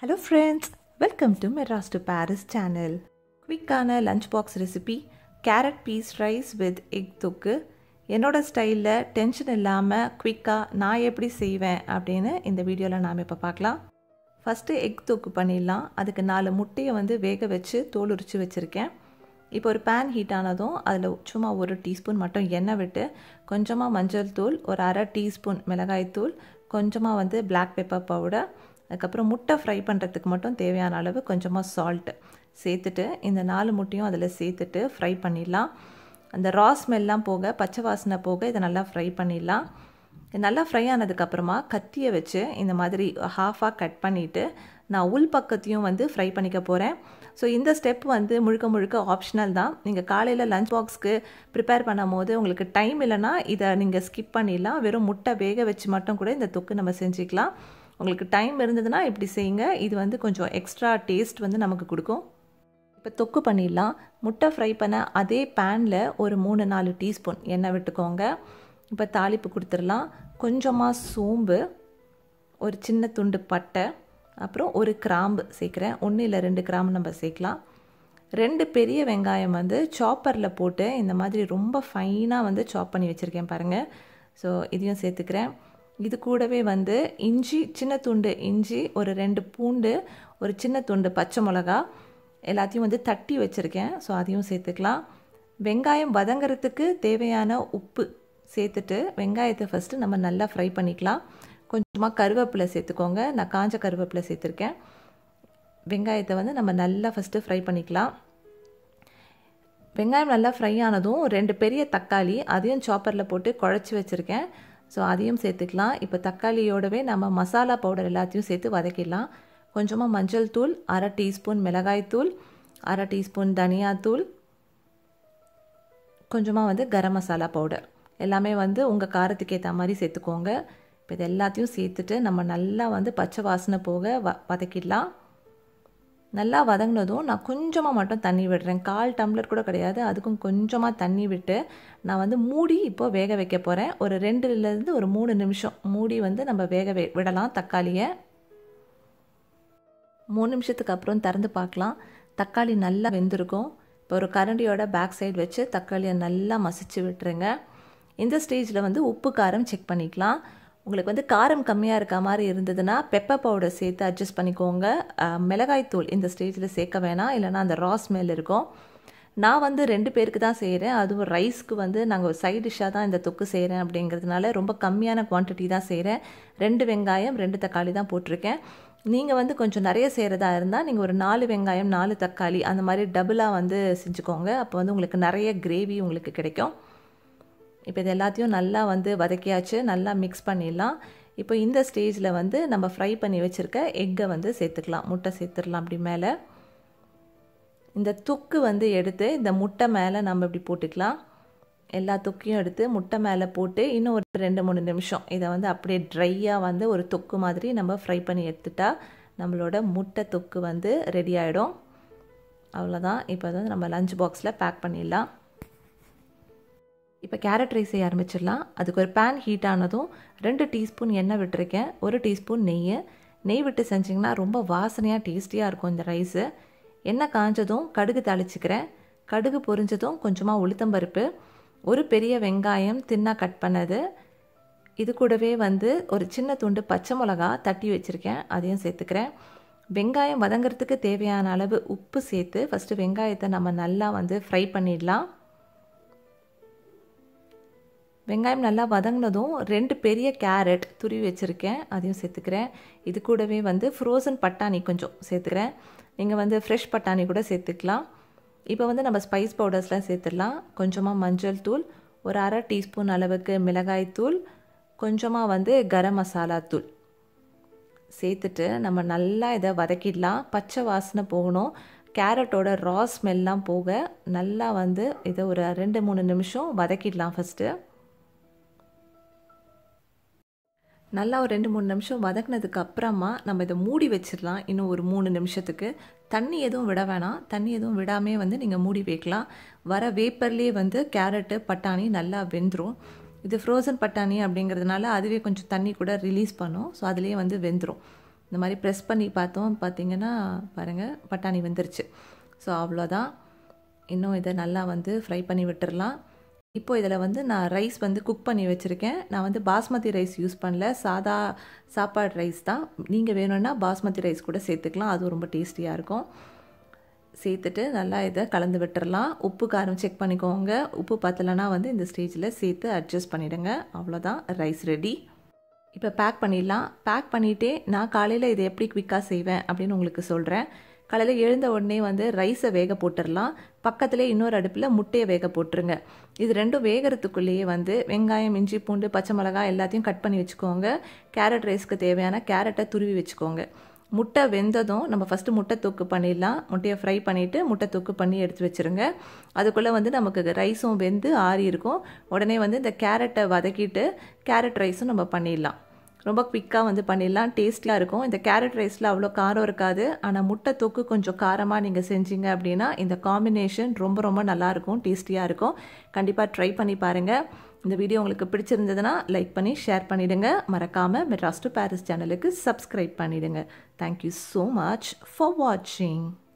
hello friends welcome to Madras to Paris channel குவிக்கான lunch box recipe carrot peas rice with egg தொக்கு என்னோட ஸ்டைலில் tension இல்லாமல் குவிக்காக நான் எப்படி செய்வேன் அப்படின்னு இந்த வீடியோவில் நாம் இப்போ பார்க்கலாம் ஃபஸ்ட்டு எக் தொக்கு பண்ணிடலாம் அதுக்கு நாலு முட்டையை வந்து வேக வச்சு தோல் உரித்து வச்சுருக்கேன் இப்போ ஒரு பேன் ஹீட் ஆனதும் அதில் சும்மா ஒரு டீஸ்பூன் மட்டும் எண்ணெய் விட்டு கொஞ்சமாக மஞ்சள் தூள் ஒரு அரை டீஸ்பூன் மிளகாய் தூள் கொஞ்சமாக வந்து பிளாக் பெப்பர் பவுடர் அதுக்கப்புறம் முட்டை ஃப்ரை பண்ணுறதுக்கு மட்டும் தேவையான அளவு கொஞ்சமாக சால்ட்டு சேர்த்துட்டு இந்த நாலு முட்டையும் அதில் சேர்த்துட்டு ஃப்ரை பண்ணிடலாம் அந்த ரா ஸ்மெல்லாம் போக பச்சை வாசனை போக இதை நல்லா ஃப்ரை பண்ணிடலாம் நல்லா ஃப்ரை ஆனதுக்கப்புறமா கத்தியை வச்சு இந்த மாதிரி ஹாஃபாக கட் பண்ணிவிட்டு நான் உள் பக்கத்தையும் வந்து ஃப்ரை பண்ணிக்க போகிறேன் ஸோ இந்த ஸ்டெப் வந்து முழுக்க முழுக்க ஆப்ஷனல் தான் நீங்கள் காலையில் லஞ்ச் பாக்ஸ்க்கு ப்ரிப்பேர் பண்ணும் போது உங்களுக்கு டைம் இல்லைன்னா இதை நீங்கள் ஸ்கிப் பண்ணிடலாம் வெறும் முட்டை வேக வச்சு மட்டும் கூட இந்த தொக்கு நம்ம செஞ்சுக்கலாம் உங்களுக்கு டைம் இருந்ததுன்னா இப்படி செய்யுங்க இது வந்து கொஞ்சம் எக்ஸ்ட்ரா டேஸ்ட் வந்து நமக்கு கொடுக்கும் இப்போ தொக்கு பண்ணிடலாம் முட்டை ஃப்ரை பண்ண அதே பேனில் ஒரு மூணு நாலு டீஸ்பூன் எண்ணெய் விட்டுக்கோங்க இப்போ தாளிப்பு கொடுத்துடலாம் கொஞ்சமாக சோம்பு ஒரு சின்ன துண்டு பட்டை அப்புறம் ஒரு கிராம்பு சேர்க்குறேன் ஒன்று இல்லை ரெண்டு கிராம்பு நம்ம சேர்க்கலாம் ரெண்டு பெரிய வெங்காயம் வந்து சாப்பரில் போட்டு இந்த மாதிரி ரொம்ப ஃபைனாக வந்து சாப் பண்ணி வச்சுருக்கேன் பாருங்கள் ஸோ இதையும் சேர்த்துக்கிறேன் இது கூடவே வந்து இஞ்சி சின்ன துண்டு இஞ்சி ஒரு ரெண்டு பூண்டு ஒரு சின்ன துண்டு பச்சை மிளகா எல்லாத்தையும் வந்து தட்டி வச்சுருக்கேன் ஸோ அதையும் சேர்த்துக்கலாம் வெங்காயம் வதங்கிறதுக்கு தேவையான உப்பு சேர்த்துட்டு வெங்காயத்தை ஃபஸ்ட்டு நம்ம நல்லா ஃப்ரை பண்ணிக்கலாம் கொஞ்சமாக கருவேப்பிலை சேர்த்துக்கோங்க நான் காஞ்ச கருவேப்பிலை சேர்த்துருக்கேன் வெங்காயத்தை வந்து நம்ம நல்லா ஃபஸ்ட்டு ஃப்ரை பண்ணிக்கலாம் வெங்காயம் நல்லா ஃப்ரை ஆனதும் ரெண்டு பெரிய தக்காளி அதையும் சாப்பரில் போட்டு குழச்சி வச்சுருக்கேன் ஸோ அதையும் சேர்த்துக்கலாம் இப்போ தக்காளியோடவே நம்ம மசாலா பவுடர் எல்லாத்தையும் சேர்த்து வதக்கிடலாம் கொஞ்சமாக மஞ்சள் தூள் அரை டீஸ்பூன் மிளகாய் தூள் அரை டீஸ்பூன் தனியாத்தூள் கொஞ்சமாக வந்து கரம் மசாலா பவுடர் எல்லாமே வந்து உங்கள் காரத்துக்கு ஏற்ற மாதிரி சேர்த்துக்கோங்க இப்போ இது எல்லாத்தையும் சேர்த்துட்டு நம்ம நல்லா வந்து பச்சை வாசனை போக வ வதக்கிடலாம் நல்லா வதங்கினதும் நான் கொஞ்சமாக மட்டும் தண்ணி விடுறேன் கால் டம்ளர் கூட கிடையாது அதுக்கும் கொஞ்சமாக தண்ணி விட்டு நான் வந்து மூடி இப்போ வேக வைக்க போகிறேன் ஒரு ரெண்டுலேருந்து ஒரு மூணு நிமிஷம் மூடி வந்து நம்ம வேக வே விடலாம் தக்காளியை மூணு நிமிஷத்துக்கு அப்புறம் திறந்து பார்க்கலாம் தக்காளி நல்லா வெந்திருக்கும் இப்போ ஒரு கரண்டியோட பேக் சைடு வச்சு தக்காளியை நல்லா மசிச்சு விட்டுருங்க இந்த ஸ்டேஜில் வந்து உப்பு காரம் செக் பண்ணிக்கலாம் உங்களுக்கு வந்து காரம் கம்மியாக இருக்க மாதிரி இருந்ததுன்னா பெப்பர் பவுடர் சேர்த்து அட்ஜஸ்ட் பண்ணிக்கோங்க மிளகாய் தூள் இந்த ஸ்டேஜில் சேர்க்க வேணாம் இல்லைனா அந்த ரா ஸ்மெல் இருக்கும் நான் வந்து ரெண்டு பேருக்கு தான் செய்கிறேன் அதுவும் ரைஸ்க்கு வந்து நாங்கள் ஒரு சைட் டிஷ்ஷாக தான் இந்த தொக்கு செய்கிறேன் அப்படிங்கிறதுனால ரொம்ப கம்மியான குவான்டிட்டி தான் செய்கிறேன் ரெண்டு வெங்காயம் ரெண்டு தக்காளி தான் போட்டிருக்கேன் நீங்கள் வந்து கொஞ்சம் நிறைய செய்கிறதா இருந்தால் நீங்கள் ஒரு நாலு வெங்காயம் நாலு தக்காளி அந்த மாதிரி டபுளாக வந்து செஞ்சுக்கோங்க அப்போ வந்து உங்களுக்கு நிறைய கிரேவி உங்களுக்கு கிடைக்கும் இப்போ இது எல்லாத்தையும் நல்லா வந்து வதக்கியாச்சு நல்லா மிக்ஸ் பண்ணிடலாம் இப்போ இந்த ஸ்டேஜில் வந்து நம்ம ஃப்ரை பண்ணி வச்சுருக்க எக்கை வந்து சேர்த்துக்கலாம் முட்டை சேர்த்துடலாம் அப்படி மேலே இந்த தொக்கு வந்து எடுத்து இந்த முட்டை மேலே நம்ம இப்படி போட்டுக்கலாம் எல்லா தொக்கையும் எடுத்து முட்டை மேலே போட்டு இன்னும் ஒரு ரெண்டு மூணு நிமிஷம் இதை வந்து அப்படியே ட்ரையாக வந்து ஒரு தொக்கு மாதிரி நம்ம ஃப்ரை பண்ணி எடுத்துட்டா நம்மளோட முட்டை தொக்கு வந்து ரெடி ஆகிடும் அவ்வளோதான் இப்போ வந்து நம்ம லஞ்ச் பாக்ஸில் பேக் பண்ணிடலாம் இப்போ கேரட் ரைஸ் செய்ய ஆரம்பிச்சிடலாம் அதுக்கு ஒரு பேன் ஹீட் ஆனதும் ரெண்டு டீஸ்பூன் எண்ணெய் விட்டுருக்கேன் ஒரு டீஸ்பூன் நெய் நெய் விட்டு செஞ்சிங்கன்னா ரொம்ப வாசனையாக டேஸ்டியாக இருக்கும் இந்த ரைஸு எண்ணெய் காஞ்சதும் கடுகு தாளிச்சிக்கிறேன் கடுகு பொரிஞ்சதும் கொஞ்சமாக உளுத்தம்பருப்பு ஒரு பெரிய வெங்காயம் தின்னாக கட் பண்ணது இது கூடவே வந்து ஒரு சின்ன துண்டு பச்சை மிளகா தட்டி வச்சுருக்கேன் அதையும் சேர்த்துக்கிறேன் வெங்காயம் வதங்கிறதுக்கு தேவையான அளவு உப்பு சேர்த்து ஃபஸ்ட்டு வெங்காயத்தை நம்ம நல்லா வந்து ஃப்ரை பண்ணிடலாம் வெங்காயம் நல்லா வதங்கினதும் ரெண்டு பெரிய கேரட் துருவி வச்சுருக்கேன் அதையும் சேர்த்துக்கிறேன் இது கூடவே வந்து ஃப்ரோசன் பட்டாணி கொஞ்சம் சேர்த்துக்கிறேன் நீங்கள் வந்து ஃப்ரெஷ் பட்டாணி கூட சேர்த்துக்கலாம் இப்போ வந்து நம்ம ஸ்பைஸ் பவுடர்ஸ்லாம் சேர்த்துடலாம் கொஞ்சமாக மஞ்சள் தூள் ஒரு அரை டீஸ்பூன் அளவுக்கு மிளகாய் தூள் கொஞ்சமாக வந்து கரம் மசாலா தூள் சேர்த்துட்டு நம்ம நல்லா இதை வதக்கிடலாம் பச்சை வாசனை போகணும் கேரட்டோட ரா ஸ்மெல்லாம் போக நல்லா வந்து இதை ஒரு ரெண்டு மூணு நிமிஷம் வதக்கிடலாம் ஃபஸ்ட்டு நல்லா ஒரு ரெண்டு மூணு நிமிஷம் வதக்கினதுக்கு அப்புறமா நம்ம இதை மூடி வச்சிடலாம் இன்னும் ஒரு மூணு நிமிஷத்துக்கு தண்ணி எதுவும் விட வேணாம் தண்ணி எதுவும் விடாமே வந்து நீங்கள் மூடி வைக்கலாம் வர வேப்பர்லேயே வந்து கேரட்டு பட்டாணி நல்லா வெந்துடும் இது ஃப்ரோசன் பட்டாணி அப்படிங்கிறதுனால அதுவே கொஞ்சம் தண்ணி கூட ரிலீஸ் பண்ணும் ஸோ அதுலேயே வந்து வெந்துடும் இந்த மாதிரி ப்ரெஸ் பண்ணி பார்த்தோம் பார்த்தீங்கன்னா பாருங்கள் பட்டாணி வெந்துருச்சு ஸோ அவ்வளோதான் இன்னும் இதை நல்லா வந்து ஃப்ரை பண்ணி விட்டுறலாம் இப்போ இதில் வந்து நான் ரைஸ் வந்து குக் பண்ணி வச்சுருக்கேன் நான் வந்து பாஸ்மதி ரைஸ் யூஸ் பண்ணல சாதா சாப்பாடு ரைஸ் தான் நீங்கள் வேணும்னா பாஸ்மதி ரைஸ் கூட சேர்த்துக்கலாம் அதுவும் ரொம்ப டேஸ்டியாக இருக்கும் சேர்த்துட்டு நல்லா இதை கலந்து விட்டுறலாம் உப்பு காரம் செக் பண்ணிக்கோங்க உப்பு பத்தலைன்னா வந்து இந்த ஸ்டேஜில் சேர்த்து அட்ஜஸ்ட் பண்ணிவிடுங்க அவ்வளோதான் ரைஸ் ரெடி இப்போ பேக் பண்ணிடலாம் பேக் பண்ணிவிட்டே நான் காலையில் இதை எப்படி குவிக்காக செய்வேன் அப்படின்னு உங்களுக்கு சொல்கிறேன் காலையில் எழுந்த உடனே வந்து ரைஸை வேக போட்டுடலாம் பக்கத்துலேயே இன்னொரு அடுப்பில் முட்டையை வேக போட்டுருங்க இது ரெண்டும் வேகிறதுக்குள்ளேயே வந்து வெங்காயம் இஞ்சி பூண்டு பச்சை மிளகாய் எல்லாத்தையும் கட் பண்ணி வச்சுக்கோங்க கேரட் ரைஸ்க்கு தேவையான கேரட்டை துருவி வச்சுக்கோங்க முட்டை வெந்ததும் நம்ம ஃபஸ்ட்டு முட்டை தொக்கு பண்ணிடலாம் முட்டையை ஃப்ரை பண்ணிவிட்டு முட்டை தொக்கு பண்ணி எடுத்து வச்சுருங்க அதுக்குள்ளே வந்து நமக்கு ரைஸும் வெந்து ஆறி இருக்கும் உடனே வந்து இந்த கேரட்டை வதக்கிட்டு கேரட் ரைஸும் நம்ம பண்ணிடலாம் ரொம்ப குவிக்காக வந்து பண்ணிடலாம் டேஸ்டியாக இருக்கும் இந்த கேரட் ரைஸில் அவ்வளோ காரம் இருக்காது ஆனால் முட்டை தொக்கு கொஞ்சம் காரமாக நீங்கள் செஞ்சீங்க அப்படின்னா இந்த காம்பினேஷன் ரொம்ப ரொம்ப நல்லாயிருக்கும் டேஸ்டியாக இருக்கும் கண்டிப்பாக ட்ரை பண்ணி பாருங்கள் இந்த வீடியோ உங்களுக்கு பிடிச்சிருந்ததுன்னா லைக் பண்ணி ஷேர் பண்ணிவிடுங்க மறக்காமல் மெட்ராஸ் டு பாரிஸ் சேனலுக்கு சப்ஸ்கிரைப் பண்ணிவிடுங்க தேங்க்யூ ஸோ மச் ஃபார் வாட்சிங்